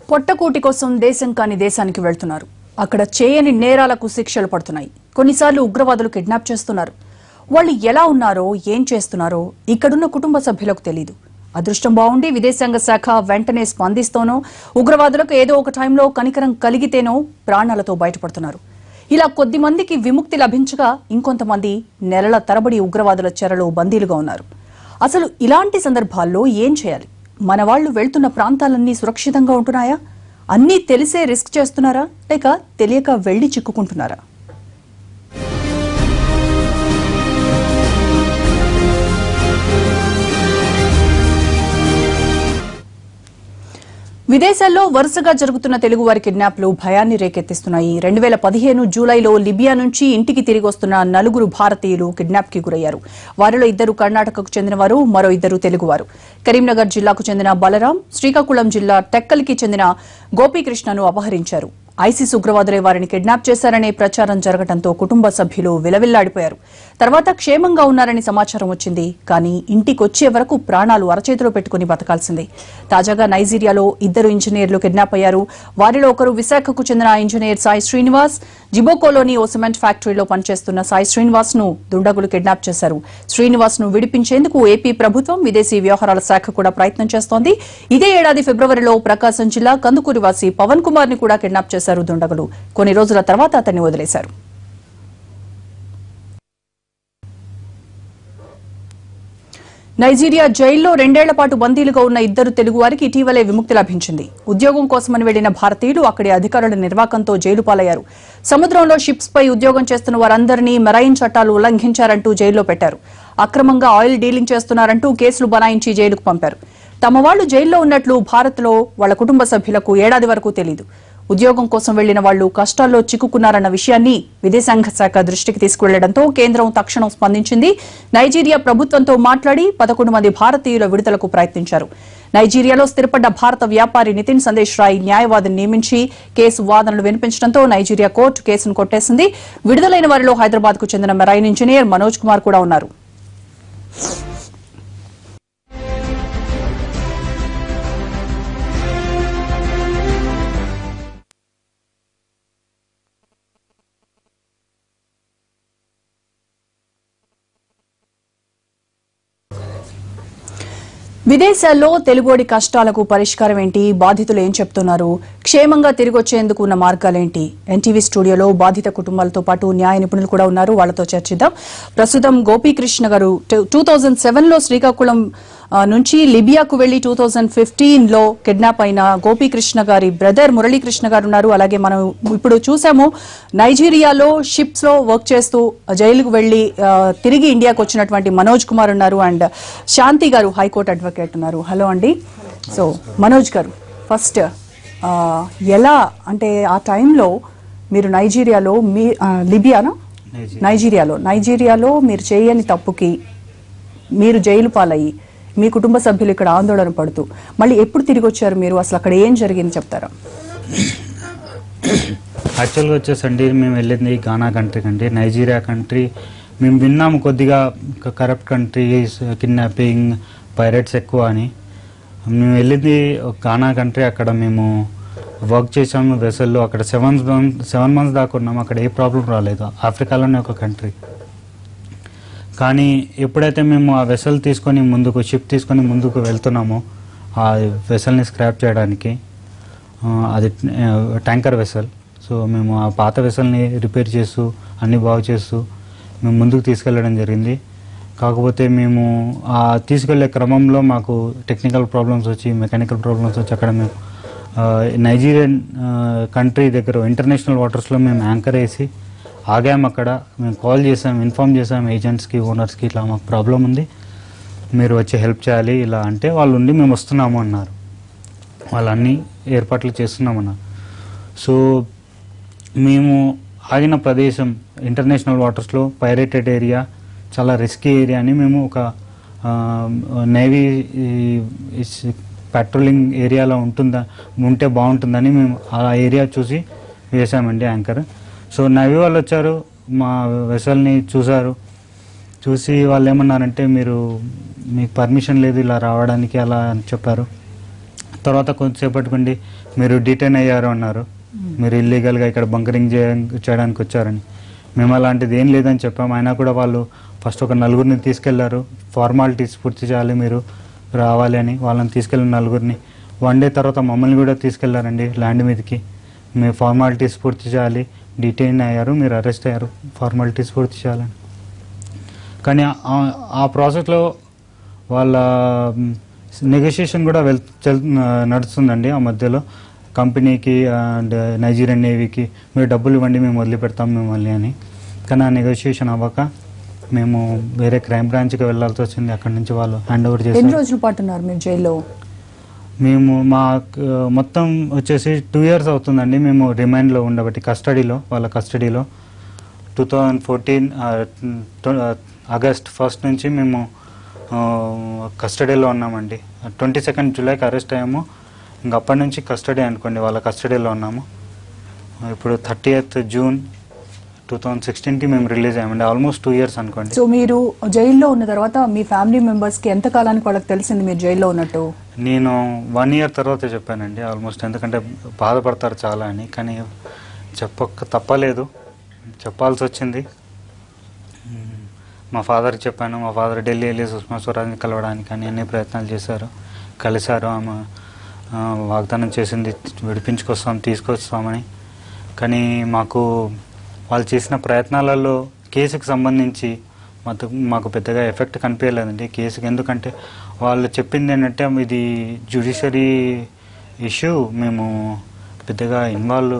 పొట్టకూటి కోసం దేశం కాని దేశానికి వెళ్తున్నారు అక్కడ చేయని నేరాలకు శిక్షలు పడుతున్నాయి కొన్నిసార్లు ఉగ్రవాదులు కిడ్నాప్ చేస్తున్నారు వాళ్ళు ఎలా ఉన్నారో ఏం చేస్తున్నారో ఇక్కడున్న కుటుంబ సభ్యులకు తెలియదు అదృష్టం బాగుండి విదేశాంగ శాఖ వెంటనే స్పందిస్తోనో ఉగ్రవాదులకు ఏదో ఒక టైంలో కనికరం కలిగితేనో ప్రాణాలతో బయటపడుతున్నారు ఇలా కొద్ది మందికి విముక్తి లభించగా ఇంకొంతమంది నెలల తరబడి ఉగ్రవాదుల చెరలో బందీలుగా ఉన్నారు అసలు ఇలాంటి సందర్భాల్లో ఏం చేయాలి మన వాళ్ళు వెళ్తున్న ప్రాంతాలన్నీ సురక్షితంగా ఉంటున్నాయా అన్నీ తెలిసే రిస్క్ చేస్తున్నారా లేక తెలియక వెళ్లి చిక్కుకుంటున్నారా విదేశాల్లో వరుసగా జరుగుతున్న తెలుగు వారి కిడ్నాప్లు భయాన్ని రేకెత్తిస్తున్నాయి రెండు వేల పదిహేను జూలైలో లిబియా నుంచి ఇంటికి తిరిగి వస్తున్న నలుగురు భారతీయులు కిడ్నాప్ కి గురయ్యారు వారిలో ఇద్దరు కర్ణాటకకు చెందినవారు మరో ఇద్దరు తెలుగువారు కరీంనగర్ జిల్లాకు చెందిన బలరాం శ్రీకాకుళం జిల్లా టెక్కల్కి చెందిన గోపీకృష్ణను అపహరించారు ఐసిస్ ఉగ్రవాదులే వారిని కిడ్నాప్ చేశారనే ప్రచారం జరగడంతో కుటుంబ సభ్యులు విలవిల్లాడిపోయారు తర్వాత క్షేమంగా ఉన్నారని సమాచారం వచ్చింది కానీ ఇంటికొచ్చే వరకు ప్రాణాలు అరచేతిలో పెట్టుకుని బతకాల్సిందే తాజాగా నైజీరియాలో ఇద్దరు ఇంజనీర్లు కిడ్నాప్ అయ్యారు వారిలో ఒకరు విశాఖకు చెందిన ఇంజనీర్ సాయి శ్రీనివాస్ జిబోకోలోని ఓ సిమెంట్ ఫ్యాక్టరీలో పనిచేస్తున్న సాయి శ్రీనివాస్ ను దుండగులు కిడ్నాప్ చేశారు శ్రీనివాస్ ను విడిపించేందుకు ఏపీ ప్రభుత్వం విదేశీ వ్యవహారాల శాఖ కూడా ప్రయత్నం చేస్తోంది ఇదే ఏడాది ఫిబ్రవరిలో ప్రకాశం జిల్లా కందుకూరి వాసి పవన్ కుమార్ ని కూడా కిడ్నాప్ చేశారు దుండగులు కొన్ని రోజుల తర్వాత అతన్ని వదిలేశారు నైజీరియా జైల్లో రెండేళ్ల పాటు బందీలుగా ఉన్న ఇద్దరు తెలుగువారికి ఇటీవలే విముక్తి లభించింది ఉద్యోగం కోసమని వెళ్లిన భారతీయులు అక్కడి అధికారుల నిర్వాకంతో జైలు పాలయ్యారు సముద్రంలో షిప్స్ పై ఉద్యోగం చేస్తున్న వారందరినీ మెరైన్ చట్టాలు ఉల్లంఘించారంటూ జైల్లో పెట్టారు అక్రమంగా ఆయిల్ డీలింగ్ చేస్తున్నారంటూ కేసులు బనాయించి జైలుకు పంపారు తమ వాళ్లు జైల్లో ఉన్నట్లు భారత్లో వాళ్ల కుటుంబ సభ్యులకు ఏడాది వరకు తెలియదు ఉద్యోగం కోసం వెళ్లిన వాళ్లు కష్టాల్లో చిక్కుకున్నారన్న విషయాన్ని విదేశాంగ శాఖ దృష్టికి తీసుకువెళ్లడంతో కేంద్రం తక్షణం స్పందించింది నైజీరియా ప్రభుత్వంతో మాట్లాడి పదకొండు మంది భారతీయుల విడుదలకు ప్రయత్నించారు నైజీరియాలో స్థిరపడ్డ భారత వ్యాపారి నితిన్ సందేశ్ రాయ్ న్యాయవాదిని నియమించి కేసు వాదనలు వినిపించడంతో నైజీరియా కోర్టు కేసును కొట్టేసింది విడుదలైన వారిలో హైదరాబాద్ కు చెందిన మెరైన్ ఇంజనీర్ మనోజ్ కుమార్ కూడా ఉన్నారు విదేశాల్లో తెలుగోడి కష్టాలకు పరిష్కారం ఏంటి బాధితులు ఏం చెప్తున్నారు క్షేమంగా తిరిగి వచ్చేందుకు ఉన్న మార్గాలేంటి ఎన్టీవీ స్టూడియోలో బాధిత కుటుంబాలతో పాటు న్యాయ నిపుణులు కూడా ఉన్నారు వాళ్ళతో చర్చిద్దాం ప్రస్తుతం గోపీకృష్ణ గారు టూ థౌజండ్ సెవెన్ లో శ్రీకాకుళం ఆ, నుంచి లిబియాకు వెళ్లి టూ థౌజండ్ ఫిఫ్టీన్ లో కిడ్నాప్ అయిన గోపీకృష్ణ గారి బ్రదర్ మురళీకృష్ణ గారు ఉన్నారు అలాగే మనం ఇప్పుడు చూసాము నైజీరియాలో షిప్స్ లో వర్క్ చేస్తూ జైలుకు వెళ్లి ఆ, తిరిగి ఇండియాకు వచ్చినటువంటి మనోజ్ కుమార్ ఉన్నారు అండ్ శాంతి గారు హైకోర్టు అడ్వకేట్ ఉన్నారు హలో అండి సో మనోజ్ గారు ఫస్ట్ ఆ, ఎలా అంటే ఆ టైంలో మీరు నైజీరియాలో మీ ఆ, లిబియానా నైజీరియాలో నైజీరియాలో మీరు చేయని తప్పుకి మీరు జైలు పాలయ్యి మీ కుటుంబ సభ్యులు ఇక్కడ ఆందోళన పడుతూ మళ్ళీ ఎప్పుడు తిరిగి వచ్చారు మీరు అసలు అక్కడ ఏం జరిగింది చెప్తారా యాక్చువల్గా వచ్చేసండి మేము వెళ్ళింది గానా కంట్రీకి అండి నైజీరియా కంట్రీ మేము విన్నాము కొద్దిగా కరప్ట్ కంట్రీస్ కిడ్నాపింగ్ పైరేట్స్ ఎక్కువ అని మేము వెళ్ళింది గానా కంట్రీ అక్కడ మేము వర్క్ చేసాము వెసల్లో అక్కడ సెవెన్ మంత్ సెవెన్ మంత్స్ దాకా ఉన్నాము అక్కడ ఏ ప్రాబ్లం రాలేదు ఆఫ్రికాలోనే ఒక కంట్రీ కానీ ఎప్పుడైతే మేము ఆ వెసల్ తీసుకొని ముందుకు షిప్ తీసుకొని ముందుకు వెళ్తున్నామో ఆ వెసల్ని స్క్రాప్ చేయడానికి ఆ, అది ఆ, ట్యాంకర్ వెసల్ సో మేము ఆ పాత వెసల్ని రిపేర్ చేస్తూ అన్ని బాగు చేస్తూ మేము ముందుకు తీసుకెళ్ళడం జరిగింది కాకపోతే మేము ఆ తీసుకెళ్లే క్రమంలో మాకు టెక్నికల్ ప్రాబ్లమ్స్ వచ్చి మెకానికల్ ప్రాబ్లమ్స్ వచ్చి అక్కడ మేము ఆ, నైజీరియన్ కంట్రీ దగ్గర ఇంటర్నేషనల్ వాటర్స్లో మేము యాంకర్ వేసి ఆగాము అక్కడ మేము కాల్ చేసాం ఇన్ఫామ్ చేసాం ఏజెంట్స్కి ఓనర్స్కి ఇట్లా మాకు ప్రాబ్లం ఉంది మీరు వచ్చి హెల్ప్ చేయాలి ఇలా అంటే వాళ్ళు ఉండి మేము వస్తున్నాము అన్నారు వాళ్ళు అన్ని ఏర్పాట్లు చేస్తున్నామన్నారు సో మేము ఆగిన ప్రదేశం ఇంటర్నేషనల్ వాటర్స్లో పైరేటెడ్ ఏరియా చాలా రిస్కీ ఏరియా అని మేము ఒక నేవీ పెట్రోలింగ్ ఏరియాలో ఉంటుందా ఉంటే బాగుంటుందని మేము ఆ ఏరియా చూసి వేసామండి యాంకర్ సో నవీ వాళ్ళు వచ్చారు మా వెసల్ని చూసారు చూసి వాళ్ళు ఏమన్నారంటే మీరు మీకు పర్మిషన్ లేదు ఇలా రావడానికి అలా అని చెప్పారు తర్వాత కొంతసేపటికండి మీరు డిటైన్ అయ్యారు అన్నారు మీరు ఇల్లీగల్గా ఇక్కడ బంకరింగ్ చేయడానికి వచ్చారని మేము అలాంటిది ఏం లేదని చెప్పాము అయినా కూడా వాళ్ళు ఫస్ట్ ఒక నలుగురిని తీసుకెళ్లారు ఫార్మాలిటీస్ పూర్తి చేయాలి మీరు రావాలి అని వాళ్ళని తీసుకెళ్ళిన నలుగురిని వన్ డే తర్వాత మమ్మల్ని కూడా తీసుకెళ్లారండి ల్యాండ్ మీదకి మేము ఫార్మాలిటీస్ పూర్తి చేయాలి డిటైన్ అయ్యారు మీరు అరెస్ట్ అయ్యారు ఫార్మాలిటీస్ పూర్తి చేయాలని కానీ ఆ- ఆ ప్రాసెస్లో వాళ్ళ నెగోషియేషన్ కూడా వెల్ చెల్ నడుస్తుందండి ఆ మధ్యలో కంపెనీకి అండ్ నైజీరియన్ నేవీకి మీరు డబ్బులు ఇవ్వండి మేము వదిలిపెడతాం మిమ్మల్ని అని కానీ ఆ నెగోషియేషన్ అవ్వక మేము వేరే క్రైమ్ బ్రాంచ్కి వెళ్ళాల్సి వచ్చింది అక్కడి నుంచి వాళ్ళు హ్యాండ్ ఓవర్ ఎన్ని చేశారు రోజుల పాటు ఉన్నారు మీరు జైల్లో మేము మా మొత్తం వచ్చేసి టూ ఇయర్స్ అవుతుందండి మేము రిమైండ్లో ఉండబట్టి కస్టడీలో వాళ్ళ కస్టడీలో two thousand fourteen August first నుంచి మేము కస్టడీలో ఉన్నామండి ట్వంటీ సెకండ్ జూలైకి అరెస్ట్ అయ్యాము ఇంక అప్పటి నుంచి కస్టడీ అనుకోండి వాళ్ళ కస్టడీలో ఉన్నాము ఇప్పుడు thirty eighth June two thousand సిక్స్టీన్కి మేము రిలీజ్ అయ్యామండి ఆల్మోస్ట్ టూ ఇయర్స్ అనుకోండి సో మీరు జైల్లో ఉన్న తర్వాత మీ ఫ్యామిలీ మెంబర్స్ కి ఎంత కాలానికి వాళ్ళకి తెలిసింది మీరు జైల్లో ఉన్నట్టు నేను వన్ ఇయర్ తర్వాత చెప్పానండి ఆల్మోస్ట్ ఎందుకంటే బాధపడతారు చాలా అని కానీ చెప్పక తప్పలేదు చెప్పాల్సి వచ్చింది మ్మ్. మా ఫాదర్కి చెప్పాను మా ఫాదర్ ఢిల్లీ వెళ్ళి సుష్మా స్వరాజ్ని కలవడానికి అని అన్ని ప్రయత్నాలు చేశారు కలిశారు ఆమె ఆ, వాగ్దానం చేసింది విడిపించుకొస్తాం తీసుకొస్తామని కానీ మాకు వాళ్ళు చేసిన ప్రయత్నాలలో కేసుకు సంబంధించి మాకు మాకు పెద్దగా ఎఫెక్ట్ కనిపించలేదండి కేసుకి ఎందుకంటే వాళ్ళు చెప్పింది ఏంటంటే ఇది జ్యుడిషియరీ ఇష్యూ మేము పెద్దగా ఇన్వాల్వ్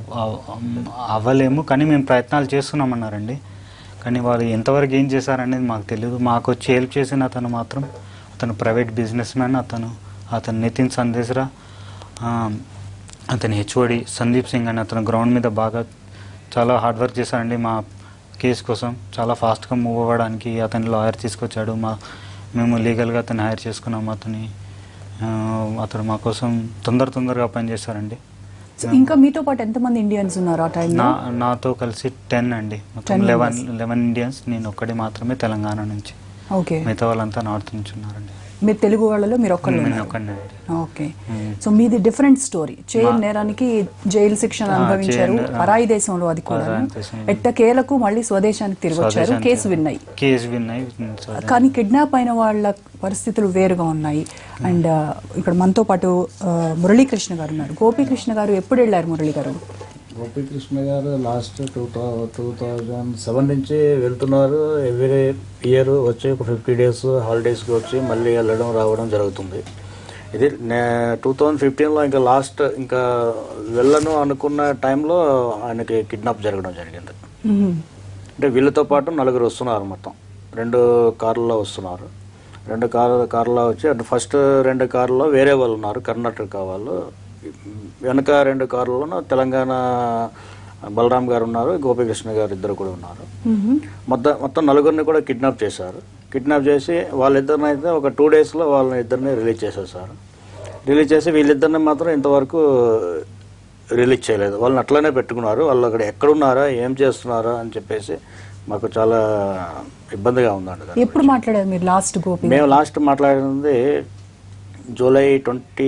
అవ్వలేము కానీ మేము ప్రయత్నాలు చేస్తున్నామన్నారండి కానీ వాళ్ళు ఎంతవరకు ఏం చేశారనేది మాకు తెలియదు మాకు వచ్చి హెల్ప్ చేసిన అతను మాత్రం అతను ప్రైవేట్ బిజినెస్ మ్యాన్ అతను అతను నితిన్ సందేశ్రా ఆ, అతని హెచ్ఓడి సందీప్ సింగ్ అని అతను గ్రౌండ్ మీద బాగా చాలా హార్డ్ వర్క్ చేశారండి మా కేసు కోసం చాలా ఫాస్ట్గా మూవ్ అవ్వడానికి అతని లాయర్ తీసుకొచ్చాడు మా మేము లీగల్గా అతన్ని హైర్ చేసుకున్నాము అతని ఆ, అతను మా కోసం తొందర తొందరగా పనిచేశారండి సో ఇంకా మీతో పాటు ఎంతమంది ఇండియన్స్ ఉన్నారు ఆ టైంలో నా నాతో కలిసి టెన్ అండి మొత్తం 10 లెవెన్ members. లెవెన్ ఇండియన్స్ నేను ఒక్కడి మాత్రమే తెలంగాణ నుంచి ఓకే మిగతా వాళ్ళంతా నార్త్ నుంచి ఉన్నారండి మీరు తెలుగు వాళ్ళలో మీరు ఒక్కళ్ళు నేను ఉన్నారు. ఒక్కడినే అండి ఓకే మ్మ్. సో మీది డిఫరెంట్ స్టోరీ చేయని మా- నేరానికి జైలు శిక్షణ ఆ, అనుభవించారు చేయని- ఆ. పరాయి దేశంలో అది కూడా పరాయి దేశంలో. ఎట్టకేలకు మళ్ళీ స్వదేశానికి తిరిగి వచ్చారు స్వదేశానికి కేసు విన్నాయి కేసు విన్నాయి సరే. కానీ కిడ్నాప్ అయిన వాళ్ళ పరిస్థితులు వేరుగా ఉన్నాయి అండ్ ఇక్కడ మనతో పాటు ఆ, మురళీకృష్ణ గారు ఉన్నారు గోపీకృష్ణ గారు ఎప్పుడు వెళ్ళారు మురళి గారు గోపీకృష్ణ గారు last two thou two thousand seven నుంచి వెళ్తున్నారు ఎవ్రీ ఇయర్ వచ్చి ఒక ఫిఫ్టీ డేస్ హాలిడేస్కి వచ్చి మళ్ళీ వెళ్ళడం రావడం జరుగుతుంది ఇది నే టూ థౌజండ్ ఫిఫ్టీన్లో ఇంకా లాస్ట్ ఇంకా వెళ్ళను అనుకున్న టైంలో ఆయనకి కిడ్నాప్ జరగడం జరిగింది మ్మ్. అంటే వీళ్ళతో పాటు నలుగురు వస్తున్నారు మొత్తం రెండు కార్లలో వస్తున్నారు రెండు కారు కార్లో వచ్చి అంటే ఫస్ట్ రెండు కార్లలో వేరే వాళ్ళు ఉన్నారు కర్ణాటక వాళ్ళు వెనక రెండు కార్లలో తెలంగాణ బలరాం గారు ఉన్నారు గోపీకృష్ణ గారు ఇద్దరు కూడా ఉన్నారు మ్మ్. మొత్తం మొత్తం నలుగురిని కూడా కిడ్నాప్ చేశారు కిడ్నాప్ చేసి వాళ్ళిద్దరిని అయితే ఒక టూ డేస్లో వాళ్ళని ఇద్దరిని రిలీజ్ చేసేసారు రిలీజ్ చేసి వీళ్ళిద్దరిని మాత్రం ఇంతవరకు రిలీజ్ చేయలేదు వాళ్ళని అట్లనే పెట్టుకున్నారు వాళ్ళు అక్కడ ఎక్కడున్నారా ఏం చేస్తున్నారా అని చెప్పేసి మాకు చాలా ఇబ్బందిగా ఉందండి దాని ఎప్పుడు మాట్లాడారు మీరు లాస్ట్ గోపి మేము లాస్ట్ మాట్లాడింది జూలై ట్వంటీ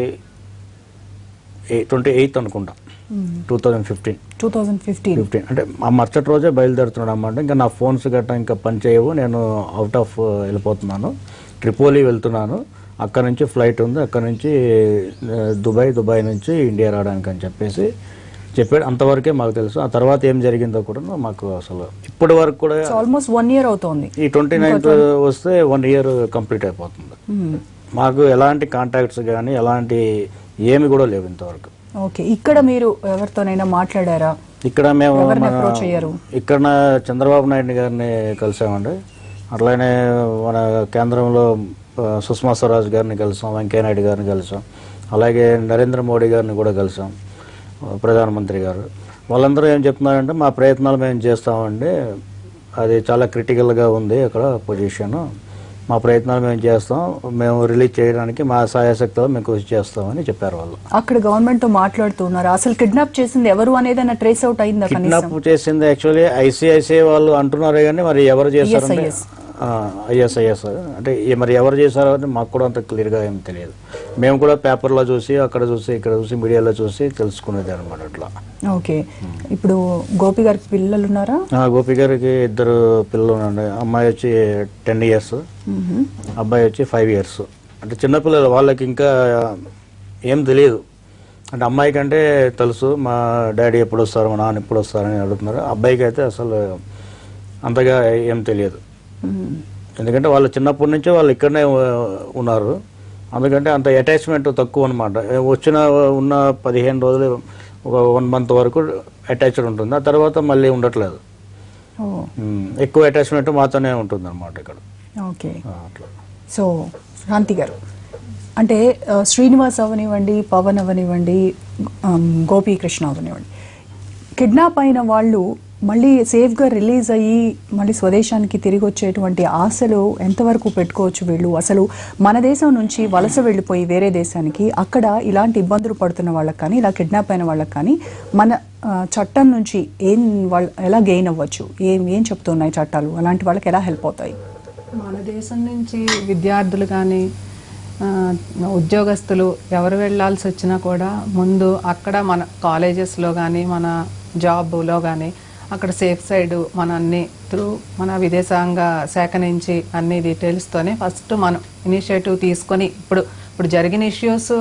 ట్వంటీ ఎయిత్ అనుకుంటా two thousand fifteen two thousand fifteen fifteen అంటే ఆ మరుసటి రోజే బయలుదేరుతున్నాడు అన్నమాట ఇంకా నా ఫోన్స్ గట్రా ఇంకా పని చేయవు నేను అవుట్ ఆఫ్ వెళ్ళిపోతున్నాను ట్రిపోలీ వెళ్తున్నాను అక్కడ నుంచి ఫ్లైట్ ఉంది అక్కడ నుంచి ఆ, దుబాయ్ దుబాయ్ నుంచి ఇండియా రావడానికి అని చెప్పేసి చెప్పాడు అంతవరకే మాకు తెలుసు ఆ తర్వాత ఏం జరిగిందో కూడా మాకు అసలు ఇప్పటి వరకు కూడా సో ఆల్మోస్ట్ వన్ ఇయర్ అవుతోంది ఈ ట్వంటీ నైన్త్ వస్తే వన్ ఇయర్ కంప్లీట్ అయిపోతుంది మ్మ్. మాకు ఎలాంటి కాంటాక్ట్స్ కానీ ఎలాంటి ఏమి కూడా లేవు ఇంతవరకు ఓకే ఇక్కడ మీరు ఎవరితోనైనా మాట్లాడారా ఇక్కడ మేము ఎవరిని మన approach అయ్యారు? ఇక్కడ చంద్రబాబు నాయుడు గారిని కలిసామండి అట్లానే మన కేంద్రంలో ఆ, సుష్మా స్వరాజ్ గారిని కలిసాం వెంకయ్య నాయుడు గారిని కలిసాం అలాగే నరేంద్ర మోడీ గారిని కూడా కలిసాం ఆ, ప్రధానమంత్రి గారు వాళ్ళందరూ ఏం చెప్తున్నారంటే మా ప్రయత్నాలు మేము చేస్తామండి అది చాలా క్రిటికల్గా ఉంది అక్కడ పొజిషన్ మా ప్రయత్నాలు మేము చేస్తాం మేము రిలీజ్ చేయడానికి మా సాయశక్తిలో మేము కృషి చేస్తామని చెప్పారు వాళ్ళు అక్కడ గవర్నమెంట్ తో మాట్లాడుతున్నారు అసలు కిడ్నాప్ చేసింది ఎవరు అనేది ట్రేస్ అవుట్ అయిందా కనీసం కిడ్నాప్ చేసింది యాక్చువల్లీ ఐసిఐసిఐ వాళ్ళు అంటున్నారు కానీ మరి ఎవరు చేశారంటే ESIS. ఐఎస్ఐఎస్ అంటే ఈ మరి ఎవరు చేశారో అని మాకు కూడా అంత క్లియర్గా ఏం తెలియదు మేము కూడా పేపర్లో చూసి అక్కడ చూసి ఇక్కడ చూసి మీడియాలో చూసి తెలుసుకునేది అనమాట అట్లా ఓకే ఇప్పుడు గోపి గారికి పిల్లలు ఉన్నారా ఆ, గోపి గారికి ఇద్దరు పిల్లలు ఉండండి అమ్మాయి వచ్చి టెన్ ఇయర్స్ మ్మ్. అబ్బాయి వచ్చి ఫైవ్ ఇయర్స్ అంటే చిన్నపిల్లలు వాళ్ళకి ఇంకా ఏం తెలియదు అంటే అమ్మాయి కంటే తెలుసు మా డాడీ ఎప్పుడు వస్తారు మా నాన్న ఎప్పుడు వస్తారని అడుగుతున్నారు అబ్బాయికి అయితే అసలు అంతగా ఏం తెలియదు మ్మ్. ఎందుకంటే వాళ్ళు చిన్నప్పటి నుంచే వాళ్ళు ఇక్కడనే ఉ- ఉన్నారు అందుకంటే అంత అటాచ్మెంట్ తక్కువ అనమాట వచ్చిన ఉన్న పదిహేను రోజులు ఒక వన్ మంత్ వరకు అటాచ్డ్ ఉంటుంది ఆ తర్వాత మళ్ళీ ఉండట్లేదు ఓ ఉమ్, ఎక్కువ అటాచ్మెంట్ మాతోనే ఉంటుంది అనమాట ఇక్కడ ఓకే ఆ, అట్లా సో శాంతి గారు అంటే ఆ, శ్రీనివాస్ అవనివ్వండి పవన్ అవనివ్వండి ఆమ్, గోపీకృష్ణ అవనివ్వండి కిడ్నాప్ అయిన వాళ్ళు మళ్ళీ సేఫ్గా రిలీజ్ అయ్యి మళ్ళీ స్వదేశానికి తిరిగి వచ్చేటువంటి ఆశలు ఎంతవరకు పెట్టుకోవచ్చు వీళ్ళు అసలు మన దేశం నుంచి వలస వెళ్ళిపోయి వేరే దేశానికి అక్కడ ఇలాంటి ఇబ్బందులు పడుతున్న వాళ్ళకి కానీ ఇలా కిడ్నాప్ అయిన వాళ్ళకి కానీ మన ఆ, చట్టం నుంచి ఏం వాళ్ళ ఎలా గెయిన్ అవ్వచ్చు ఏం ఏం చెప్తున్నాయి చట్టాలు అలాంటి వాళ్ళకి ఎలా హెల్ప్ అవుతాయి మన దేశం నుంచి విద్యార్థులు కానీ ఉద్యోగస్తులు ఎవరు వెళ్ళాల్సి వచ్చినా కూడా ముందు అక్కడ మన కాలేజెస్లో కానీ మన జాబ్లో కానీ అక్కడ సేఫ్ సైడ్ మన అన్ని త్రూ మన విదేశాంగ శాఖ నుంచి అన్ని డీటెయిల్స్తోనే ఫస్ట్ మనం ఇనిషియేటివ్ తీసుకొని ఇప్పుడు ఇప్పుడు జరిగిన ఇష్యూస్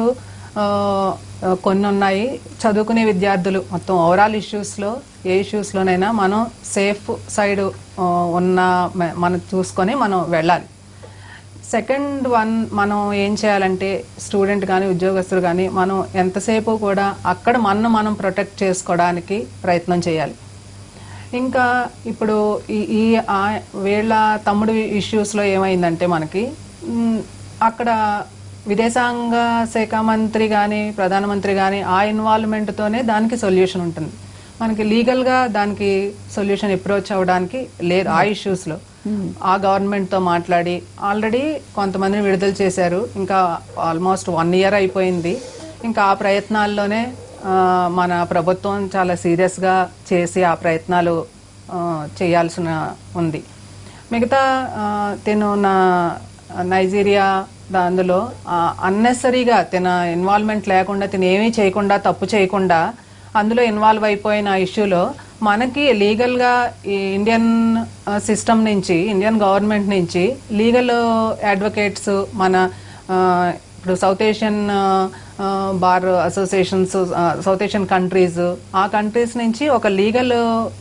కొన్ని ఉన్నాయి చదువుకునే విద్యార్థులు మొత్తం ఓవరాల్ ఇష్యూస్లో ఏ ఇష్యూస్లోనైనా మనం సేఫ్ సైడ్ ఉన్న మ- మనం చూసుకొని మనం వెళ్ళాలి సెకండ్ వన్ మనం ఏం చేయాలంటే స్టూడెంట్ కానీ ఉద్యోగస్తులు కానీ మనం ఎంతసేపు కూడా అక్కడ మనం మనం ప్రొటెక్ట్ చేసుకోవడానికి ప్రయత్నం చేయాలి ఇంకా ఇప్పుడు ఈ ఈ ఆ- వీళ్ళ తమ్ముడు ఇష్యూస్లో ఏమైందంటే మనకి మ్, అక్కడ విదేశాంగ శాఖ మంత్రి కానీ ప్రధానమంత్రి కానీ ఆ ఇన్వాల్వ్మెంట్తోనే దానికి సొల్యూషన్ ఉంటుంది మనకి లీగల్గా దానికి సొల్యూషన్ అప్రోచ్ అవ్వడానికి లేదు ఆ ఇష్యూస్లో ఆ గవర్నమెంట్తో మాట్లాడి ఆల్రెడీ కొంతమందిని విడుదల చేశారు ఇంకా ఆల్మోస్ట్ వన్ ఇయర్ అయిపోయింది ఇంకా ఆ ప్రయత్నాల్లోనే ఆ, మన ప్రభుత్వం చాలా సీరియస్గా చేసి ఆ ప్రయత్నాలు ఆ, చేయాల్సిన ఉంది మిగతా ఆ, తిను నా నైజీరియా దా- అందులో అన్నెసరీగా తిన ఇన్వాల్వ్మెంట్ లేకుండా తిను ఏమీ చేయకుండా తప్పు చేయకుండా అందులో ఇన్వాల్వ్ అయిపోయిన ఇష్యూలో మనకి లీగల్గా ఈ ఇండియన్ సిస్టమ్ నుంచి ఇండియన్ గవర్నమెంట్ నుంచి లీగల్ అడ్వకేట్స్ మన ఆ, ఇప్పుడు South Asian bar associations South Asian countries ఆ కంట్రీస్ నుంచి ఒక లీగల్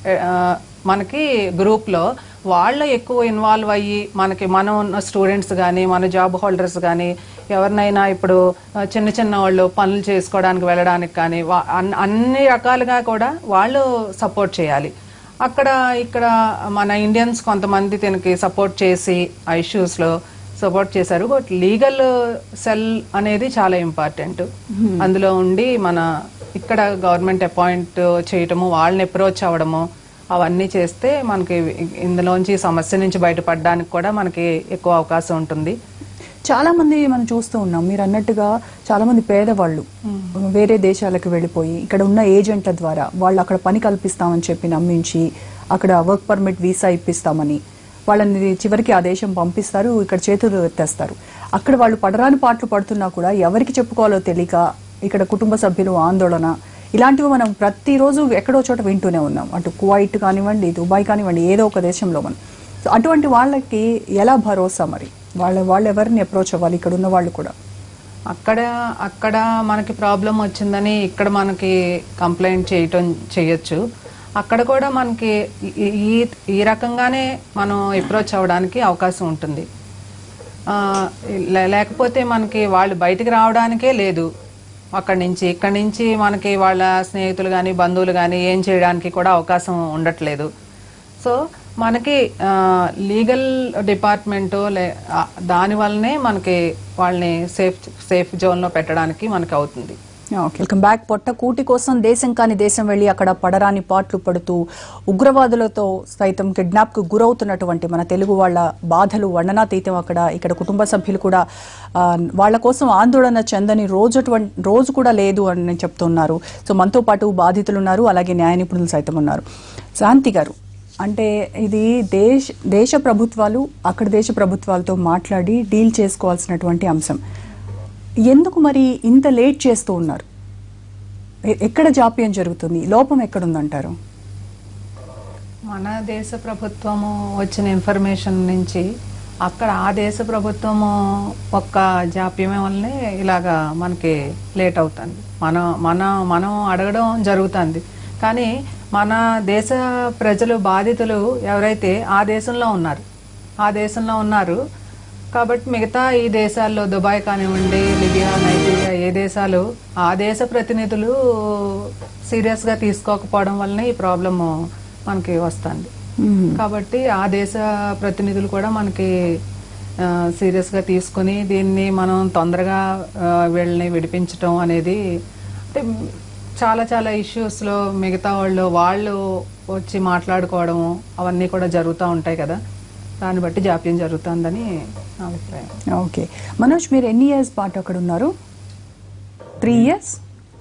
మనకి గ్రూప్లో వాళ్ళ ఎక్కువ ఇన్వాల్వ్ అయ్యి మనకి మనం ఉన్న స్టూడెంట్స్ కానీ మన జాబ్ హోల్డర్స్ కానీ ఎవరినైనా ఇప్పుడు ఆ, చిన్న చిన్న వాళ్ళు పనులు చేసుకోవడానికి వెళ్ళడానికి కానీ వా- అన్- అన్ని రకాలుగా కూడా వాళ్ళు సపోర్ట్ చేయాలి అక్కడ ఇక్కడ మన ఇండియన్స్ కొంతమంది దీనికి సపోర్ట్ చేసి ఆ ఇష్యూస్లో సపోర్ట్ చేశారు బట్ లీగల్ సెల్ అనేది చాలా ఇంపార్టెంట్ అందులో ఉండి మన ఇక్కడ గవర్నమెంట్ అపాయింట్ చేయటము వాళ్ళని అప్రోచ్ అవ్వడము అవన్నీ చేస్తే మనకి ఇందులోంచి ఈ సమస్య నుంచి బయటపడడానికి కూడా మనకి ఎక్కువ అవకాశం ఉంటుంది చాలా మంది మనం చూస్తూ ఉన్నాం మీరు అన్నట్టుగా చాలా మంది పేదవాళ్ళు వేరే దేశాలకు వెళ్ళిపోయి ఇక్కడ ఉన్న ఏజెంట్ల ద్వారా వాళ్ళు అక్కడ పని కల్పిస్తామని చెప్పి నమ్మించి అక్కడ వర్క్ పర్మిట్ వీసా ఇప్పిస్తామని వాళ్ళని చివరికి ఆ దేశం పంపిస్తారు ఇక్కడ చేతులు ఎత్తేస్తారు అక్కడ వాళ్ళు పడరాని పాటలు పడుతున్నా కూడా ఎవరికి చెప్పుకోవాలో తెలియక ఇక్కడ కుటుంబ సభ్యులు ఆందోళన ఇలాంటివి మనం ప్రతిరోజు ఎక్కడో చోట వింటూనే ఉన్నాం అటు కువైట్ కానివ్వండి దుబాయ్ కానివ్వండి ఏదో ఒక దేశంలో మనం సో అటువంటి వాళ్ళకి ఎలా భరోసా మరి వాళ్ళ వాళ్ళు ఎవరిని అప్రోచ్ అవ్వాలి ఇక్కడ ఉన్న వాళ్ళు కూడా అక్కడ అక్కడ మనకి ప్రాబ్లం వచ్చిందని ఇక్కడ మనకి కంప్లైంట్ చేయటం చేయొచ్చు అక్కడ కూడా మనకి ఈ- ఈ ఈ రకంగానే మనం అప్రోచ్ అవ్వడానికి అవకాశం ఉంటుంది ఆ, లే- లేకపోతే మనకి వాళ్ళు బయటికి రావడానికే లేదు అక్కడి నుంచి ఇక్కడి నుంచి మనకి వాళ్ళ స్నేహితులు కానీ బంధువులు కానీ ఏం చేయడానికి కూడా అవకాశం ఉండట్లేదు సో మనకి లీగల్ డిపార్ట్మెంటు లే ఆ, దాని వల్లనే మనకి వాళ్ళని సేఫ్ సేఫ్ జోన్లో పెట్టడానికి మనకి అవుతుంది వెల్కమ్ బ్యాక్ పొట్ట కూటి కోసం దేశం కాని దేశం వెళ్లి అక్కడ పడరాని పాట్లు పడుతూ ఉగ్రవాదులతో సైతం కిడ్నాప్ కు గురవుతున్నటువంటి మన తెలుగు వాళ్ళ బాధలు వర్ణనాతీతం అక్కడ ఇక్కడ కుటుంబ సభ్యులు కూడా ఆ, వాళ్ళ కోసం ఆందోళన చెందని రోజు రోజు కూడా లేదు అని చెప్తున్నారు సో మనతో పాటు బాధితులు ఉన్నారు అలాగే న్యాయ నిపుణులు సైతం ఉన్నారు శాంతి గారు అంటే ఇది దేశ దేశ ప్రభుత్వాలు అక్కడ దేశ ప్రభుత్వాలతో మాట్లాడి డీల్ చేసుకోవాల్సినటువంటి అంశం ఎందుకు మరి ఇంత లేట్ చేస్తూ ఉన్నారు ఎ- ఎక్కడ జాప్యం జరుగుతుంది లోపం ఎక్కడుందంటారు మన దేశ ప్రభుత్వము వచ్చిన ఇన్ఫర్మేషన్ నుంచి అక్కడ ఆ దేశ ప్రభుత్వము ఒక్క జాప్యమే వల్లనే ఇలాగా మనకి లేట్ అవుతుంది మనం మన మనం అడగడం జరుగుతుంది కానీ మన దేశ ప్రజలు బాధితులు ఎవరైతే ఆ దేశంలో ఉన్నారు ఆ దేశంలో ఉన్నారు కాబట్టి మిగతా ఈ దేశాల్లో దుబాయ్ కానివ్వండి లిబియా నైజీరియా ఏ దేశాలు ఆ దేశ ప్రతినిధులు సీరియస్గా తీసుకోకపోవడం వల్లనే ఈ ప్రాబ్లము మనకి వస్తుంది కాబట్టి ఆ దేశ ప్రతినిధులు కూడా మనకి ఆ, సీరియస్గా తీసుకొని దీన్ని మనం తొందరగా ఆ, వీళ్ళని విడిపించటం అనేది అంటే చాలా చాలా ఇష్యూస్లో మిగతా వాళ్ళు వాళ్ళు వచ్చి మాట్లాడుకోవడము అవన్నీ కూడా జరుగుతూ ఉంటాయి కదా దాన్ని బట్టి జాప్యం జరుగుతుందని నా అభిప్రాయం ఓకే మనోజ్ మీరు ఎన్ని ఇయర్స్ పాటు అక్కడ ఉన్నారు త్రీ ఇయర్స్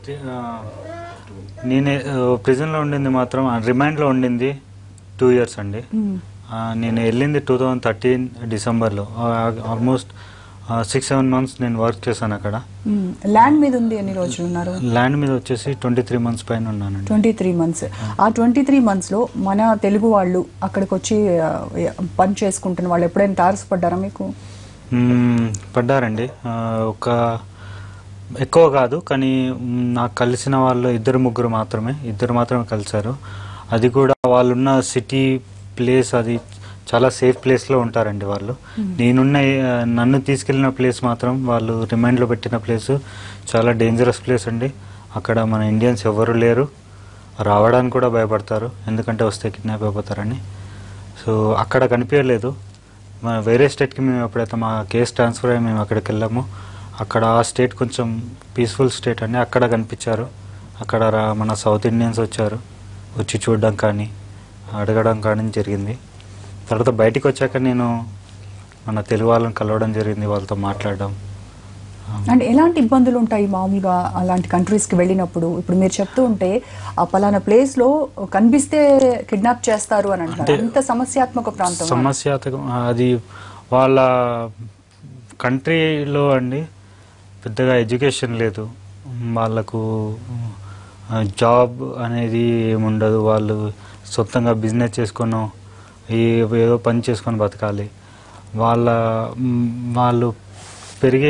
నేనే ప్రిజన్లో ఉండింది మాత్రం రిమాండ్లో ఉండింది టూ ఇయర్స్ అండి ఆ, నేను వెళ్ళింది టూ థౌజండ్ థర్టీన్ డిసెంబర్లో ఆల్మోస్ట్ సిక్స్ సెవెన్ మంత్స్ నేను వర్క్ చేశాను అక్కడ ల్యాండ్ మీద ఉంది ఎన్ని రోజులు ఉన్నారు ల్యాండ్ మీద వచ్చేసి ట్వంటీ త్రీ మంత్స్ పైన ఉన్నానండి ట్వంటీ త్రీ మంత్స్ ఆ ట్వంటీ త్రీ మంత్స్లో మన తెలుగు వాళ్ళు అక్కడికి వచ్చి ఆ, పని చేసుకుంటున్న వాళ్ళు ఎప్పుడైనా తారసపడ్డారా మీకు మ్మ్, పడ్డారండి ఆ, ఒక ఎక్కువ కాదు కానీ మ్, నాకు కలిసిన వాళ్ళు ఇద్దరు ముగ్గురు మాత్రమే ఇద్దరు మాత్రమే కలిశారు అది కూడా వాళ్ళున్న సిటీ ప్లేస్ అది చాలా సేఫ్ ప్లేస్లో ఉంటారండి వాళ్ళు నేనున్న ఏ- నన్ను తీసుకెళ్ళిన ప్లేస్ మాత్రం వాళ్ళు రిమైండ్లో పెట్టిన ప్లేస్ చాలా డేంజరస్ ప్లేస్ అండి అక్కడ మన ఇండియన్స్ ఎవరు లేరు రావడానికి కూడా భయపడతారు ఎందుకంటే వస్తే కిడ్నాప్ అయిపోతారని సో అక్కడ కనిపించలేదు మన వేరే స్టేట్కి మేము ఎప్పుడైతే మా కేసు ట్రాన్స్ఫర్ అయ్యి మేము అక్కడికి వెళ్ళామో అక్కడ ఆ స్టేట్ కొంచెం పీస్ఫుల్ స్టేట్ అండి అక్కడ కనిపించారు అక్కడ రా- మన సౌత్ ఇండియన్స్ వచ్చారు వచ్చి చూడడం కానీ అడగడం కానీ జరిగింది తర్వాత బయటికి వచ్చాక నేను మన తెలుగు వాళ్ళని కలవడం జరిగింది వాళ్ళతో మాట్లాడడం అంటే ఎలాంటి ఇబ్బందులు ఉంటాయి మామూలుగా అలాంటి కంట్రీస్కి వెళ్ళినప్పుడు ఇప్పుడు మీరు చెప్తూ ఉంటే ఆ పలానా ప్లేస్ లో కనిపిస్తే కిడ్నాప్ చేస్తారు అని అంటారు అంటే అంత సమస్యాత్మక ప్రాంతం సమస్యాత్మకం అది వాళ్ళ కంట్రీలో అండి పెద్దగా ఎడ్యుకేషన్ లేదు వాళ్ళకు ఆ, జాబ్ అనేది ఏముండదు వాళ్ళు సొంతంగా బిజినెస్ చేసుకొని ఏ ఏదో పని చేసుకొని బతకాలి వాళ్ళ మ్, వాళ్ళు పెరిగే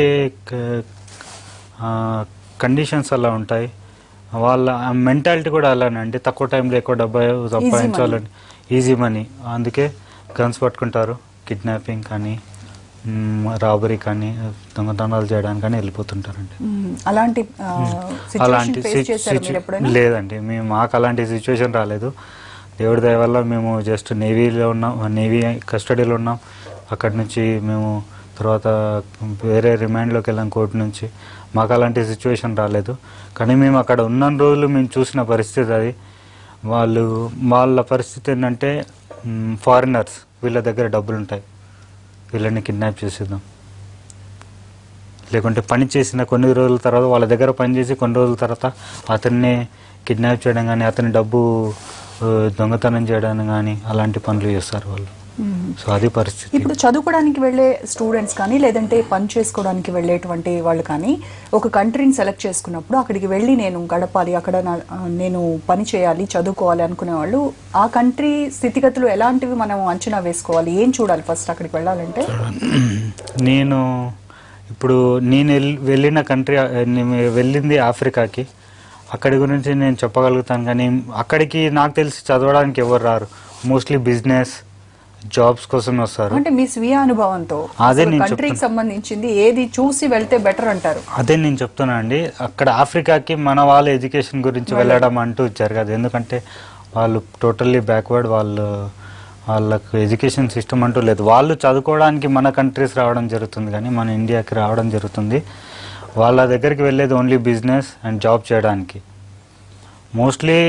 కండిషన్స్ అలా ఉంటాయి వాళ్ళ మెంటాలిటీ కూడా అలానే అండి తక్కువ టైంలో ఎక్కువ డబ్బా సంపాదించాలని ఈజీ మనీ అందుకే గన్స్ పట్టుకుంటారు కిడ్నాపింగ్ కానీ రాబరీ కానీ దొంగతనాలు చేయడానికి కానీ వెళ్ళిపోతుంటారండి మ్మ్. అలాంటి సిచ్యువేషన్ అలాంటి ఫేస్ సిచ్- చేశారు సిచు- మీరు ఎప్పుడైనా లేదండి మేము మాకు అలాంటి సిచ్యువేషన్ రాలేదు దేవుడి దయ వల్ల మేము జస్ట్ నేవీలో ఉన్నాం నేవీ కస్టడీలో ఉన్నాం అక్కడి నుంచి మేము తర్వాత వేరే రిమాండ్లోకి వెళ్ళాం కోర్టు నుంచి మాకు అలాంటి సిచ్యువేషన్ రాలేదు కానీ మేము అక్కడ ఉన్న రోజులు మేము చూసిన పరిస్థితి అది వాళ్ళు వాళ్ళ పరిస్థితి ఏంటంటే ఫారినర్స్ వీళ్ళ దగ్గర డబ్బులు ఉంటాయి వీళ్ళని కిడ్నాప్ చేసేద్దాం లేకుంటే పని చేసిన కొన్ని రోజుల తర్వాత వాళ్ళ దగ్గర పని చేసి కొన్ని రోజుల తర్వాత అతన్ని కిడ్నాప్ చేయడం కానీ అతని డబ్బు ఆ, దొంగతనం చేయడం కానీ అలాంటి పనులు చేస్తారు వాళ్ళు మ్మ్. సో అది పరిస్థితి ఇప్పుడు చదువుకోవడానికి వెళ్ళే స్టూడెంట్స్ కానీ లేదంటే పని చేసుకోవడానికి వెళ్ళేటువంటి వాళ్ళు కానీ ఒక కంట్రీని సెలెక్ట్ చేసుకున్నప్పుడు అక్కడికి వెళ్ళి నేను గడపాలి అక్కడ నా- ఆ, నేను పని చేయాలి చదువుకోవాలి అనుకునే వాళ్ళు ఆ కంట్రీ స్థితిగతులు ఎలాంటివి మనం అంచనా వేసుకోవాలి ఏం చూడాలి ఫస్ట్ అక్కడికి వెళ్ళాలంటే నేను ఇప్పుడు నేను వెల్- వెళ్ళిన కంట్రీ ఆ, నేను వెళ్ళింది ఆఫ్రికాకి అక్కడి గురించి నేను చెప్పగలుగుతాను కానీ అక్కడికి నాకు తెలిసి చదవడానికి ఎవరు రారు మోస్ట్లీ బిజినెస్ జాబ్స్ కోసం వస్తారు అంటే మీ స్వీయ అనుభవంతో అదే నేను కంట్రీకి చెప్తున్నా. సంబంధించింది ఏది చూసి వెళ్తే బెటర్ అంటారు అదే నేను చెప్తున్నా అండి అక్కడ ఆఫ్రికాకి మన వాళ్ళ ఎడ్యుకేషన్ గురించి వెళ్ళడం అంటూ జరగదు ఎందుకంటే వాళ్ళు టోటల్లీ బ్యాక్వర్డ్ వాళ్ళు వాళ్ళకు ఎడ్యుకేషన్ సిస్టమ్ అంటూ లేదు వాళ్ళు చదువుకోవడానికి మన కంట్రీస్ రావడం జరుగుతుంది కానీ మన ఇండియాకి రావడం జరుగుతుంది వాళ్ళ దగ్గరికి వెళ్ళేది ఓన్లీ బిజినెస్ అండ్ జాబ్ చేయడానికి మోస్ట్లీ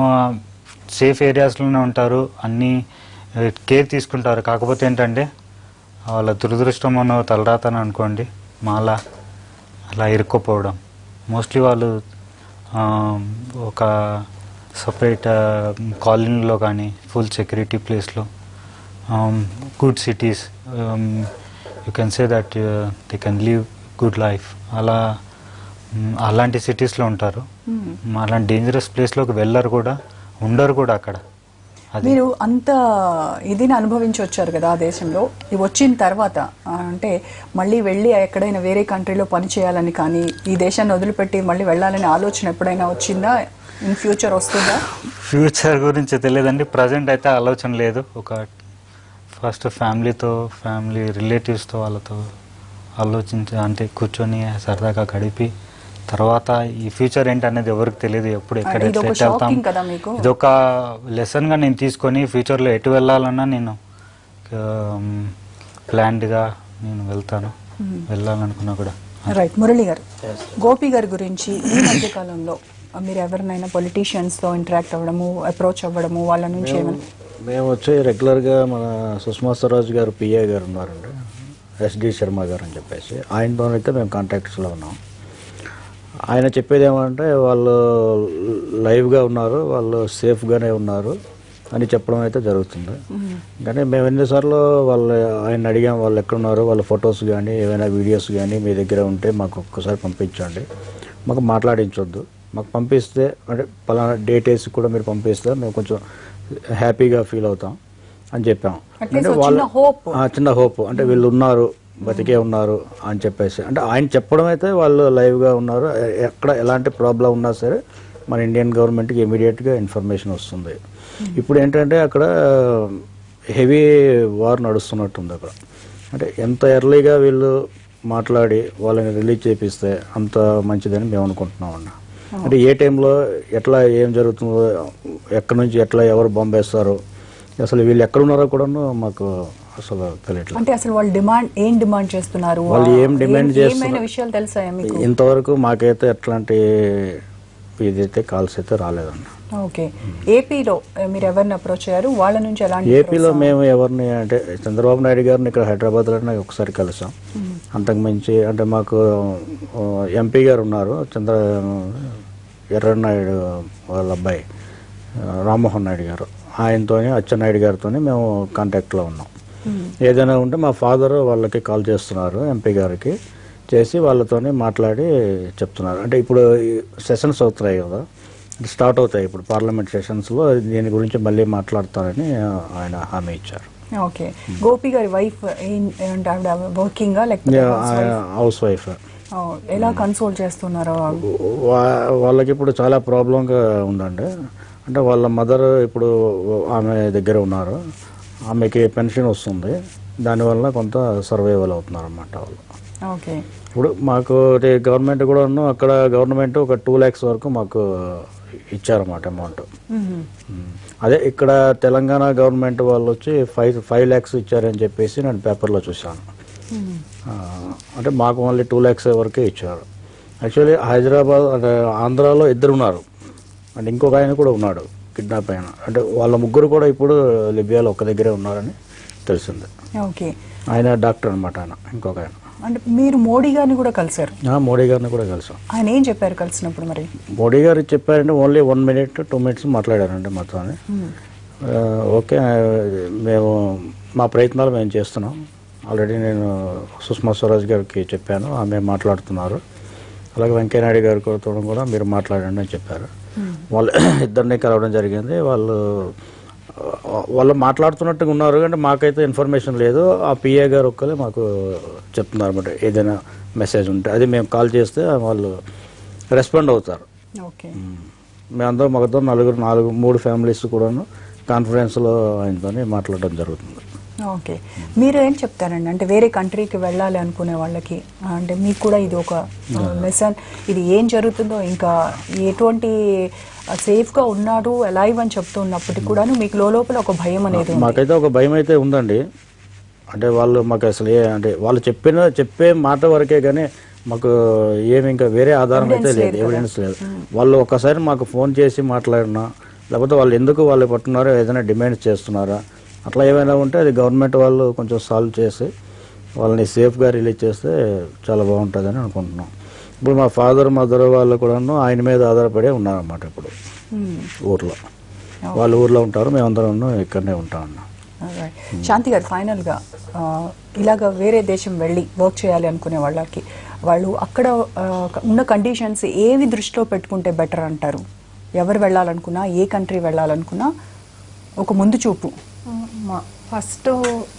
సేఫ్ ఏరియాస్లోనే ఉంటారు అన్నీ కేర్ తీసుకుంటారు కాకపోతే ఏంటంటే వాళ్ళ దురదృష్టం అన్న తలరాతని అనుకోండి మాలా అలా ఇరుక్కుపోవడం మోస్ట్లీ వాళ్ళు ఆ, ఒక సపరేట్ కాలనీలో కానీ ఫుల్ సెక్యూరిటీ ప్లేస్లో good cities you can say that they can leave good life అలా మ్, అలాంటి సిటీస్లో ఉంటారు మ్, అలాంటి డేంజరస్ ప్లేస్లోకి వెళ్ళరు కూడా ఉండరు కూడా అక్కడ అది మీరు అంత ఇదిని అనుభవించి వచ్చారు కదా ఆ దేశంలో ఇది వచ్చిన తర్వాత ఆ, అంటే మళ్ళీ వెళ్ళి ఎక్కడైనా వేరే కంట్రీలో పని చేయాలని కానీ ఈ దేశాన్ని వదిలిపెట్టి మళ్ళీ వెళ్ళాలనే ఆలోచన ఎప్పుడైనా వచ్చిందా ఇన్ ఫ్యూచర్ వస్తుందా ఫ్యూచర్ గురించి తెలియదండి ప్రజెంట్ అయితే ఆలోచన లేదు ఒక ఫస్ట్ ఫ్యామిలీతో ఫ్యామిలీ రిలేటివ్స్తో వాళ్ళతో ఆలోచించి అంటే కూర్చొని సరదాగా గడిపి తర్వాత ఈ ఫ్యూచర్ ఏంటి అనేది ఎవరికి తెలియదు ఎప్పుడు ఎక్కడ ఇది ఒక సెట్ అవుతాం షాకింగ్ కదా మీకు ఇది ఒక లెసన్గా నేను తీసుకొని ఫ్యూచర్లో ఎటు వెళ్ళాలన్నా నేను ప్లాన్డ్గా నేను వెళ్తాను వెళ్ళాలనుకున్నా కూడా రైట్ మురళి గారు గోపి గారి గురించి ఈ మధ్య కాలంలో మీరు ఎవరినైనా politicians తో ఇంటరాక్ట్ అవ్వడము అప్రోచ్ అవ్వడము వాళ్ళ నుంచి ఏమైనా మేము వచ్చి రెగ్యులర్గా మన సుష్మా స్వరాజ్ గారు పిఏ గారు ఉన్నారండి ఎస్డి శర్మ గారు అని చెప్పేసి ఆయనతో అయితే మేము కాంటాక్ట్స్లో ఉన్నాం ఆయన చెప్పేది ఏమంటే వాళ్ళు లైవ్గా ఉన్నారు వాళ్ళు సేఫ్గానే ఉన్నారు అని చెప్పడం అయితే జరుగుతుంది కానీ మేము ఎన్నిసార్లు వాళ్ళు ఆయన అడిగాం వాళ్ళు ఎక్కడున్నారు వాళ్ళ ఫొటోస్ కానీ ఏమైనా వీడియోస్ కానీ మీ దగ్గర ఉంటే మాకు ఒక్కసారి పంపించండి మాకు మాట్లాడించొద్దు మాకు పంపిస్తే అంటే పలానా డేట్ వేసి కూడా మీరు పంపిస్తే మేము కొంచెం హ్యాపీగా ఫీల్ అవుతాం అని చెప్పాం At least ఒక చిన్న hope. ఆ, చిన్న హోప్ అంటే వీళ్ళు ఉన్నారు బతికే ఉన్నారు అని చెప్పేసి అంటే ఆయన చెప్పడం అయితే వాళ్ళు లైవ్గా ఉన్నారు ఎ- ఎక్కడ ఎలాంటి ప్రాబ్లం ఉన్నా సరే మన ఇండియన్ గవర్నమెంట్కి ఇమీడియట్గా ఇన్ఫర్మేషన్ వస్తుంది ఇప్పుడు ఏంటంటే అక్కడ హెవీ వార్ నడుస్తున్నట్టుంది అక్కడ అంటే ఎంత ఎర్లీగా వీళ్ళు మాట్లాడి వాళ్ళని రిలీజ్ చేపిస్తే అంత మంచిదని మేము అనుకుంటున్నాం అన్న అంటే ఏ టైంలో ఎట్లా ఏం జరుగుతుందో ఎక్కడి నుంచి ఎట్లా ఎవరు బాంబేస్తారో అసలు వీళ్ళు ఎక్కడ ఉన్నారో కూడా మాకు అసలు తెలియట్లేదు అంటే అసలు వాళ్ళు డిమాండ్ ఏం డిమాండ్ చేస్తున్నారు వాళ్ళు ఏం డిమాండ్ ఏం- చేస్తున్నారు? ఏమైనా విషయాలు తెలుసాయా మీకు ఇంతవరకు మాకైతే ఎట్లాంటి ఇదైతే కాల్స్ అయితే రాలేదన్న ఓకే ఏపీలో మీరు ఎవరిని అప్రోచ్ అయ్యారు వాళ్ళ నుంచి ఎలాంటి ఏపీలో మేము ఎవరిని అంటే చంద్రబాబు నాయుడు గారిని ఇక్కడ హైదరాబాద్లోనే ఒకసారి కలిసాం అంతకు మించి అంటే మాకు ఆ, ఎంపీ గారు ఉన్నారు చంద్ర ఎర్రనాయుడు వాళ్ళ అబ్బాయి ఆ, రామ్మోహన్ నాయుడు గారు ఆయనతోని అచ్చెన్నాయుడు గారితోని మేము కాంటాక్ట్లో ఉన్నాం ఏదైనా ఉంటే మా ఫాదర్ వాళ్ళకి కాల్ చేస్తున్నారు ఎంపీ గారికి చేసి వాళ్ళతోని మాట్లాడి చెప్తున్నారు అంటే ఇప్పుడు సెషన్స్ అవుతున్నాయి కదా స్టార్ట్ అవుతాయి ఇప్పుడు పార్లమెంట్ సెషన్స్లో దీని గురించి మళ్ళీ మాట్లాడతారని ఆయన హామీ ఇచ్చారు ఓకే గోపి గారి వైఫ్ ఏంటి ఆవిడ వర్కింగ్ లేకపోతే హౌస్ వైఫ్ ఓ, ఎలా కన్సోల్ చేస్తున్నారో వా- వాళ్ళకి ఇప్పుడు చాలా ప్రాబ్లంగా ఉందండి అంటే వాళ్ళ మదర్ ఇప్పుడు ఆమె దగ్గర ఉన్నారు ఆమెకి పెన్షన్ వస్తుంది దానివల్ల కొంత సర్వైవల్ అవుతున్నారు అన్నమాట వాళ్ళు ఓకే ఇప్పుడు మాకు ఇది గవర్నమెంట్ కూడా అక్కడ గవర్నమెంట్ ఒక టూ ల్యాక్స్ వరకు మాకు ఇచ్చారన్నమాట అమౌంట్ మ్మ్. అదే ఇక్కడ తెలంగాణ గవర్నమెంట్ వాళ్ళు వచ్చి ఫైవ్ ఫైవ్ ల్యాక్స్ ఇచ్చారని చెప్పేసి నేను పేపర్లో చూశాను మ్మ్. ఆ, అంటే మాకు మళ్ళీ టూ ల్యాక్స్ వరకే ఇచ్చారు యాక్చువల్లీ హైదరాబాద్ అంటే ఆంధ్రాలో ఇద్దరు ఉన్నారు అంటే ఇంకొక ఆయన కూడా ఉన్నాడు కిడ్నాప్ అయిన అంటే వాళ్ళ ముగ్గురు కూడా ఇప్పుడు లిబియాలో ఒక్క దగ్గరే ఉన్నారని తెలిసింది ఓకే ఆయన డాక్టర్ అనమాట ఆయన ఇంకొక ఆయన అంటే మీరు మోడీ గారిని కూడా కలిశారు ఆ, మోడీ గారిని కూడా కలిసాం ఆయన ఏం చెప్పారు కలిసినప్పుడు మరి మోడీ గారు చెప్పారంటే only one minute two minutes మాట్లాడారండి మాతో ఆ, ఓకే ఆ, మేము మా ప్రయత్నాలు మేము చేస్తున్నాం ఆల్రెడీ నేను సుష్మా స్వరాజ్ గారికి చెప్పాను ఆమె మాట్లాడుతున్నారు అలాగే వెంకయ్యనాయుడు గారితో కూడా మీరు మాట్లాడండి అని చెప్పారు వాళ్ళు ఇద్దరిని కలవడం జరిగింది వాళ్ళు ఆ, వాళ్ళు మాట్లాడుతున్నట్టుగా ఉన్నారు కానీ మాకైతే ఇన్ఫర్మేషన్ లేదు ఆ పిఏ గారు ఒక్కలే మాకు చెప్తున్నారు అనమాట ఏదైనా మెసేజ్ ఉంటే అది మేము కాల్ చేస్తే వాళ్ళు రెస్పాండ్ అవుతారు ఓకే మేమందరం మాకు నలుగురు నాలుగు మూడు ఫ్యామిలీస్ కూడాను కాన్ఫరెన్స్లో ఆయనతో మాట్లాడడం జరుగుతుంది ఓకే మీరు ఏం చెప్తారండి అంటే వేరే కంట్రీకి వెళ్ళాలి అనుకునే వాళ్ళకి ఆ, అంటే మీకు కూడా ఇది ఒక లెసన్ ఇది ఏం జరుగుతుందో ఇంకా ఎటువంటి సేఫ్గా ఉన్నాడు అలైవ్ అని చెప్తూ ఉన్నప్పటికీ కూడాను మీకు లోపల ఒక భయం అనేది ఉంది. మాకైతే ఒక భయం అయితే ఉందండి అంటే వాళ్ళు మాకు అసలు ఏ అంటే వాళ్ళు చెప్పిన చెప్పే మాట వరకే కానీ మాకు ఏమి ఇంకా వేరే ఆధారం అయితే లేదు ఎవిడెన్స్ లేదు వాళ్ళు ఒక్కసారి మాకు ఫోన్ చేసి మాట్లాడినా లేకపోతే వాళ్ళు ఎందుకు వాళ్ళు పట్టున్నారో ఏదైనా డిమాండ్స్ చేస్తున్నారా అట్లా ఏమైనా ఉంటే అది గవర్నమెంట్ వాళ్ళు కొంచెం సాల్వ్ చేసి వాళ్ళని సేఫ్గా రిలీజ్ చేస్తే చాలా బాగుంటుందని అనుకుంటున్నాం ఇప్పుడు మా ఫాదర్ మదర్ వాళ్ళు కూడాను ఆయన మీద ఆధారపడే ఉన్నారన్నమాట ఇప్పుడు మ్మ్. ఊర్లో వాళ్ళు ఊర్లో ఉంటారు మేమందరం ఇక్కడనే ఉంటాం అన్న Alright. శాంతి గారు ఫైనల్గా ఆ, ఇలాగ వేరే దేశం వెళ్ళి వర్క్ చేయాలి అనుకునే వాళ్ళకి వాళ్ళు అక్కడ ఆ, ఉన్న కండిషన్స్ ఏవి దృష్టిలో పెట్టుకుంటే బెటర్ అంటారు ఎవరు వెళ్ళాలనుకున్నా ఏ కంట్రీ వెళ్ళాలనుకున్నా ఒక ముందు చూపు ఫస్ట్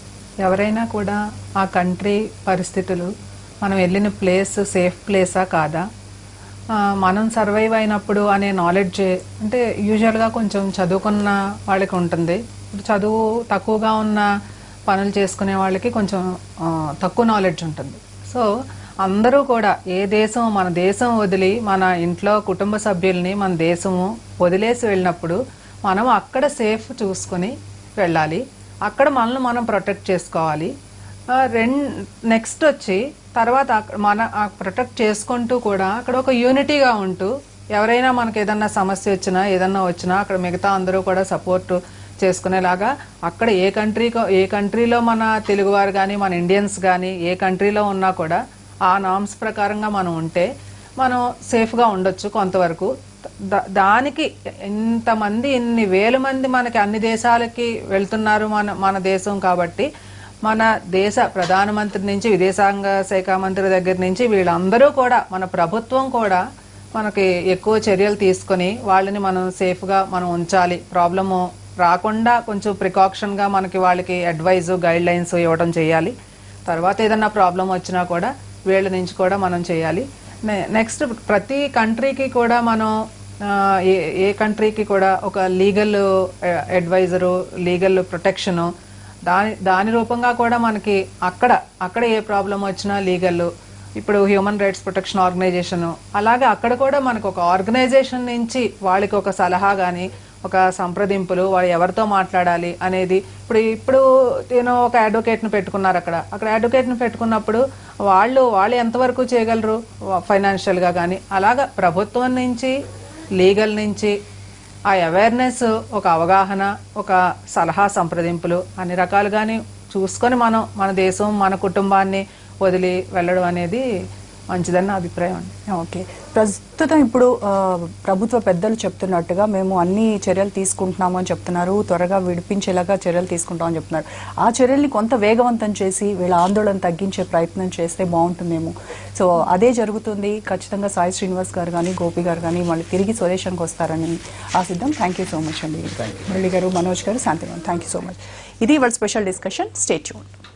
ఎవరైనా కూడా ఆ కంట్రీ పరిస్థితులు మనం వెళ్ళిన ప్లేస్ సేఫ్ ప్లేసా కాదా ఆ, మనం సర్వైవ్ అయినప్పుడు అనే నాలెడ్జ్ అంటే యూజువల్గా కొంచెం చదువుకున్న వాళ్ళకి ఉంటుంది ఇప్పుడు చదువు తక్కువగా ఉన్న పనులు చేసుకునే వాళ్ళకి కొంచెం ఆ, తక్కువ నాలెడ్జ్ ఉంటుంది సో అందరూ కూడా ఏ దేశం మన దేశం వదిలి మన ఇంట్లో కుటుంబ సభ్యుల్ని మన దేశము వదిలేసి వెళ్ళినప్పుడు మనం అక్కడ సేఫ్ చూసుకొని వెళ్ళాలి అక్కడ మనల్ని మనం ప్రొటెక్ట్ చేసుకోవాలి రెండు నెక్స్ట్ వచ్చి తర్వాత అక్కడ మన ప్రొటెక్ట్ చేసుకుంటూ కూడా అక్కడ ఒక యూనిటీగా ఉంటూ ఎవరైనా మనకి ఏదన్నా సమస్య వచ్చినా ఏదన్నా వచ్చినా అక్కడ మిగతా అందరూ కూడా సపోర్ట్ చేసుకునేలాగా అక్కడ ఏ కంట్రీకో ఏ కంట్రీలో మన తెలుగువారు కానీ మన ఇండియన్స్ కానీ ఏ కంట్రీలో ఉన్నా కూడా ఆ నామ్స్ ప్రకారంగా మనం ఉంటే మనం సేఫ్గా ఉండొచ్చు కొంతవరకు దా- దానికి ఇంతమంది ఇన్ని వేల మంది మనకి అన్ని దేశాలకి వెళ్తున్నారు మన మన దేశం కాబట్టి మన దేశ ప్రధానమంత్రి నుంచి విదేశాంగ శాఖ మంత్రి దగ్గర నుంచి వీళ్ళందరూ కూడా మన ప్రభుత్వం కూడా మనకి ఎక్కువ చర్యలు తీసుకొని వాళ్ళని మనం సేఫ్గా మనం ఉంచాలి ప్రాబ్లము రాకుండా కొంచెం ప్రికాషన్గా మనకి వాళ్ళకి అడ్వైజ్ గైడ్ లైన్స్ ఇవ్వడం చేయాలి తర్వాత ఏదన్నా ప్రాబ్లం వచ్చినా కూడా వీళ్ళ నుంచి కూడా మనం చేయాలి నెక్స్ట్ ప్రతి కంట్రీకి కూడా మనం ఆ, ఏ ఏ కంట్రీకి కూడా ఒక లీగల్ అడ్వైజరు లీగల్ ప్రొటెక్షను దాని దాని రూపంగా కూడా మనకి అక్కడ అక్కడ ఏ ప్రాబ్లం వచ్చినా లీగల్ ఇప్పుడు హ్యూమన్ రైట్స్ ప్రొటెక్షన్ ఆర్గనైజేషన్ అలాగే అక్కడ కూడా మనకు ఒక ఆర్గనైజేషన్ నుంచి వాళ్ళకి ఒక సలహా కానీ ఒక సంప్రదింపులు వాళ్ళు ఎవరితో మాట్లాడాలి అనేది ఇప్పుడు ఇప్పుడు నేను ఒక అడ్వకేట్ను పెట్టుకున్నారు అక్కడ అక్కడ అడ్వకేట్ను పెట్టుకున్నప్పుడు వాళ్ళు వాళ్ళు ఎంతవరకు చేయగలరు ఫైనాన్షియల్గా కానీ అలాగా ప్రభుత్వం నుంచి లీగల్ నుంచి ఆ అవేర్నెస్ ఒక అవగాహన ఒక సలహా సంప్రదింపులు అన్ని రకాలుగాని చూసుకొని మనం మన దేశం మన కుటుంబాన్ని వదిలి వెళ్ళడం అనేది మంచిదని నా అభిప్రాయం అండి ఓకే ప్రస్తుతం ఇప్పుడు ఆ, ప్రభుత్వ పెద్దలు చెప్తున్నట్టుగా మేము అన్ని చర్యలు తీసుకుంటున్నాము అని చెప్తున్నారు త్వరగా విడిపించేలాగా చర్యలు తీసుకుంటామని చెప్తున్నారు ఆ చర్యల్ని కొంత వేగవంతం చేసి వీళ్ళ ఆందోళన తగ్గించే ప్రయత్నం చేస్తే బాగుంటుందేమో సో అదే జరుగుతుంది ఖచ్చితంగా సాయి శ్రీనివాస్ గారు కానీ గోపి గారు కానీ మళ్ళీ తిరిగి స్వదేశానికి వస్తారని ఆశిద్దాం థ్యాంక్ యూ సో మచ్ అండి మురళి గారు మనోజ్ గారు శాంతివన్ థ్యాంక్ యూ సో మచ్ ఇది వాళ్ళ స్పెషల్ డిస్కషన్ స్టే ట్యూన్